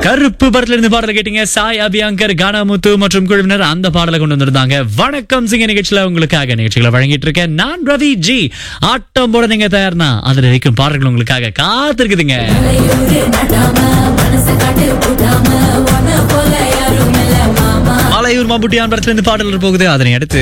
கருப்பு படத்துல இருந்து பாடல கேட்டீங்க சாய் அபியங்கர் கானாமுத்து மற்றும் குழுவினர் அந்த பாடலை கொண்டு வந்திருந்தாங்க வணக்கம் சிங்க நிகழ்ச்சியில உங்களுக்காக நிகழ்ச்சிகளை வழங்கிட்டு இருக்கேன் நான் ரவி ஜி ஆட்டம் போட நீங்க தயார்னா அதுல வைக்கும் பாடல்கள் உங்களுக்காக காத்திருக்குதுங்க தலையூரு நடாம மனசு காட்டு போடாம உன்னை போல யாரும் இல்ல மாமா மலையூர் மம்புட்டியான் படத்துல இருந்து பாடல் போகுது அதனை அடுத்து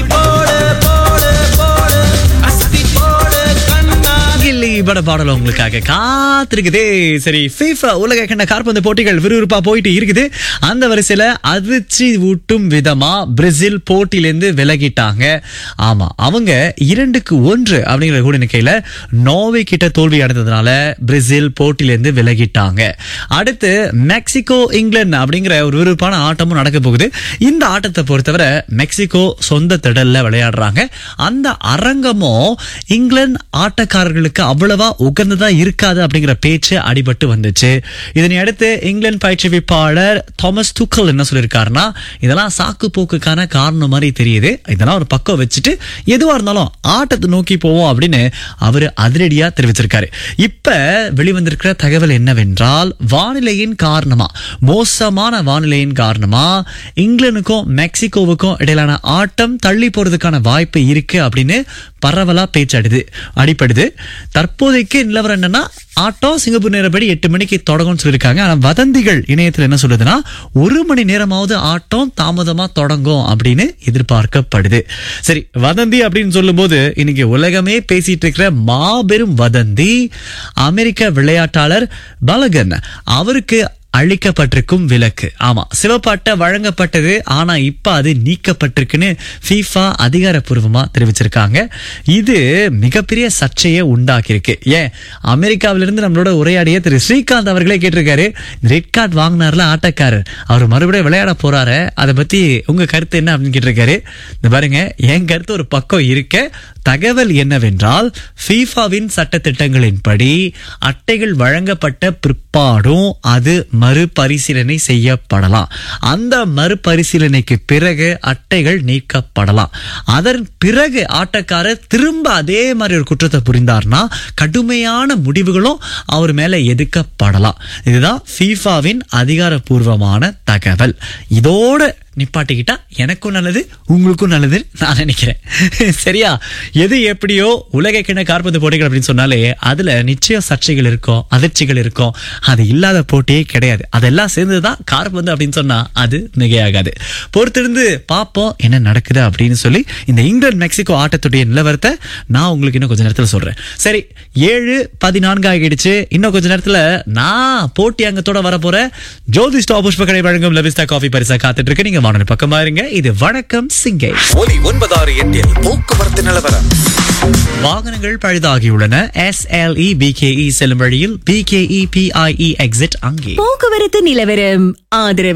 கில்லி பட பாடல் உங்களுக்காக காத்திருக்குதே சரி FIFA உலக கிண்ண காற்பந்து போட்டிகள் விறுவிறுப்பா போயிட்டு இருக்குது அந்த வரிசையில அதிர்ச்சி ஊட்டும் விதமா பிரேசில் போட்டியிலிருந்து விலகிட்டாங்க ஆமா அவங்க இரண்டுக்கு ஒன்று அப்படிங்கிற கூட எண்ணிக்கையில நோவே கிட்ட தோல்வி அடைந்ததுனால பிரேசில் போட்டியிலிருந்து விலகிட்டாங்க அடுத்து மெக்சிகோ இங்கிலாந்து அப்படிங்கிற ஒரு விறுவிறுப்பான ஆட்டமும் நடக்க போகுது இந்த ஆட்டத்தை பொறுத்தவரை மெக்சிகோ சொந்த திடல்ல விளையாடுறாங்க அந்த அரங்கமும் இங்கிலாந்து ஆட்டக்காரர்களுக்கு அவ்வளவா உகந்ததா இருக்காது அப்படிங்கிற பேச்சு அடிபட்டு வந்துச்சு இதனை அடுத்து இங்கிலாந்து பயிற்றுவிப்பாளர் தாமஸ் துக்கல் என்ன சொல்லியிருக்காருன்னா இதெல்லாம் சாக்கு போக்குக்கான காரணம் மாதிரி தெரியுது இதெல்லாம் ஒரு பக்கம் வச்சுட்டு எதுவா இருந்தாலும் ஆட்டத்தை நோக்கி போவோம் அப்படின்னு அவரு அதிரடியா தெரிவிச்சிருக்காரு இப்ப வெளிவந்திருக்கிற தகவல் என்னவென்றால் வானிலையின் காரணமா மோசமான வானிலையின் காரணமா இங்கிலாந்துக்கும் மெக்சிகோவுக்கும் இடையிலான ஆட்டம் தள்ளி போறதுக்கான வாய்ப்பு இருக்கு அப்படின்னு பரவலா பேச்சடுது அடிப்படுது தற்போதைக்கு நிலவரம் என்னன்னா ஆட்டம் சிங்கப்பூர் நேரப்படி எட்டு மணிக்கு தொடங்கும்னு சொல்லியிருக்காங்க ஆனா வதந்திகள் இணையத்தில் என்ன சொல்லுதுன்னா ஒரு மணி நேரமாவது ஆட்டம் தாமதமா தொடங்கும் அப்படின்னு எதிர்பார்க்கப்படுது சரி வதந்தி அப்படின்னு சொல்லும்போது இன்னைக்கு உலகமே பேசிட்டு இருக்கிற மாபெரும் வதந்தி அமெரிக்க விளையாட்டாளர் பலகன் அவருக்கு அளிக்கப்பட்டிருக்கும் விலக்கு ஆமா சிவப்பாட்ட வழங்கப்பட்டது ஆனா இப்ப அது நீக்கப்பட்டிருக்குன்னு FIFA அதிகாரப்பூர்வமா தெரிவிச்சிருக்காங்க இது மிகப்பெரிய சர்ச்சையை உண்டாக்கியிருக்கு ஏன் அமெரிக்காவிலிருந்து நம்மளோட உரையாடிய திரு ஸ்ரீகாந்த் அவர்களே கேட்டிருக்காரு ரெட் கார்டு வாங்கினார்ல ஆட்டக்காரர் அவர் மறுபடியும் விளையாட போறாரு அதை பத்தி உங்க கருத்து என்ன அப்படின்னு கேட்டிருக்காரு இந்த பாருங்க என் கருத்து ஒரு பக்கம் இருக்க தகவல் என்னவென்றால் ஃபீஃபாவின் சட்டத்திட்டங்களின்படி அட்டைகள் வழங்கப்பட்ட பிற்பாடும் அது மறுபரிசீலனை செய்யப்படலாம் அந்த மறுபரிசீலனைக்கு பிறகு அட்டைகள் நீக்கப்படலாம் அதன் பிறகு ஆட்டக்காரர் திரும்ப அதே மாதிரி ஒரு குற்றத்தை புரிந்தார்னா கடுமையான முடிவுகளும் அவர் மேல எதுக்கப்படலாம் இதுதான் ஃபீஃபாவின் அதிகாரப்பூர்வமான தகவல் இதோட நிப்பாட்டிக்கிட்டா எனக்கும் நல்லது உங்களுக்கும் நல்லது நான் நினைக்கிறேன் சரியா எது எப்படியோ உலக கிண கார்பந்து போட்டிகள் அப்படின்னு சொன்னாலே அதுல நிச்சயம் சர்ச்சைகள் இருக்கும் அதிர்ச்சிகள் இருக்கும் அது இல்லாத போட்டியே கிடையாது அதெல்லாம் சேர்ந்துதான் கார்பந்து அப்படின்னு சொன்னா அது மிகையாகாது பொறுத்திருந்து பார்ப்போம் என்ன நடக்குது அப்படின்னு சொல்லி இந்த இங்கிலாந்து மெக்சிகோ ஆட்டத்துடைய நிலவரத்தை நான் உங்களுக்கு இன்னும் கொஞ்ச நேரத்துல சொல்றேன் சரி ஏழு பதினான்கு ஆகிடுச்சு இன்னும் கொஞ்ச நேரத்துல நான் போட்டி அங்கத்தோட வர போறேன் ஜோதி ஸ்டாப் புஷ்பக்கடை வழங்கும் லபிஸ்தா காஃபி பரிசா காத்துட்டு இருக்கு நீங்க வானொலி பக்கமா இருங்க இது வணக்கம் சிங்கை ஒலி ஒன்பதாறு எட்டில் போக்குவரத்து நிலவரம் வாகனங்கள் பழுதாகியுள்ளன எஸ் எல் இ பிகேஇ செல்லும் வழியில் பிகேஇ பிஐஇ எக்ஸிட் அங்கே போக்குவரத்து நிலவரம் ஆதரவு